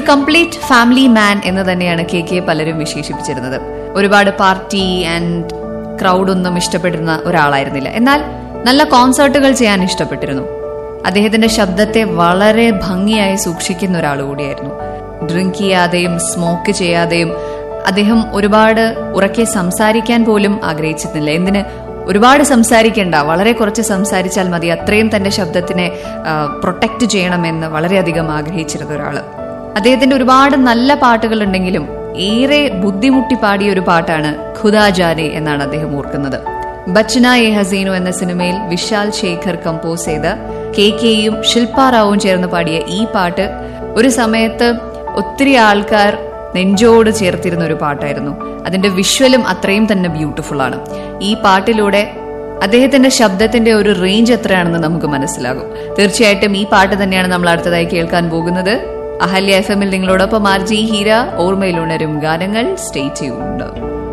complete family മാൻ എന്ന് തന്നെയാണ് K K പലരും വിശേഷിപ്പിച്ചിരുന്നത് ഒരുപാട് പാർട്ടി ആൻഡ് ക്രൗഡൊന്നും ഇഷ്ടപ്പെടുന്ന ഒരാളായിരുന്നില്ല എന്നാൽ നല്ല കോൺസേർട്ടുകൾ ചെയ്യാൻ ഇഷ്ടപ്പെട്ടിരുന്നു അദ്ദേഹത്തിന്റെ ശബ്ദത്തെ വളരെ ഭംഗിയായി സൂക്ഷിക്കുന്ന ഒരാൾ കൂടിയായിരുന്നു ഡ്രിങ്ക് ചെയ്യാതെയും സ്മോക്ക് ചെയ്യാതെയും അദ്ദേഹം ഒരുപാട് ഉറക്കെ സംസാരിക്കാൻ പോലും ആഗ്രഹിച്ചിരുന്നില്ല എന്തിന് ഒരുപാട് സംസാരിക്കേണ്ട വളരെ കുറച്ച് സംസാരിച്ചാൽ മതി അത്രയും തന്റെ ശബ്ദത്തിനെ പ്രൊട്ടക്ട് ചെയ്യണമെന്ന് വളരെയധികം ആഗ്രഹിച്ചിരുന്ന ഒരാള് അദ്ദേഹത്തിന്റെ ഒരുപാട് നല്ല പാട്ടുകൾ ഉണ്ടെങ്കിലും ഏറെ ബുദ്ധിമുട്ടി പാടിയ ഒരു പാട്ടാണ് ഖുദാ ജാനെ എന്നാണ് അദ്ദേഹം ഓർക്കുന്നത് ബച്ചന എ ഹസീനു എന്ന സിനിമയിൽ വിശാൽ ശേഖർ കമ്പോസ് ചെയ്ത കെ കെയും ശില്പാറാവും ചേർന്ന് പാടിയ ഈ പാട്ട് ഒരു സമയത്ത് ഒത്തിരി ആൾക്കാർ നെഞ്ചോട് ചേർത്തിരുന്ന ഒരു പാട്ടായിരുന്നു അതിന്റെ വിഷ്വലും അത്രയും തന്നെ ബ്യൂട്ടിഫുൾ ആണ് ഈ പാട്ടിലൂടെ അദ്ദേഹത്തിന്റെ ശബ്ദത്തിന്റെ ഒരു റേഞ്ച് എത്രയാണെന്ന് നമുക്ക് മനസ്സിലാകും തീർച്ചയായിട്ടും ഈ പാട്ട് തന്നെയാണ് നമ്മൾ അടുത്തതായി കേൾക്കാൻ പോകുന്നത് അഹല്യ എഫ് എമ്മിൽ നിങ്ങളോടൊപ്പം ആർ ജി ഹീര ഓർമ്മയിലുണരും ഗാനങ്ങൾ സ്റ്റേ ട്യൂൺഡ്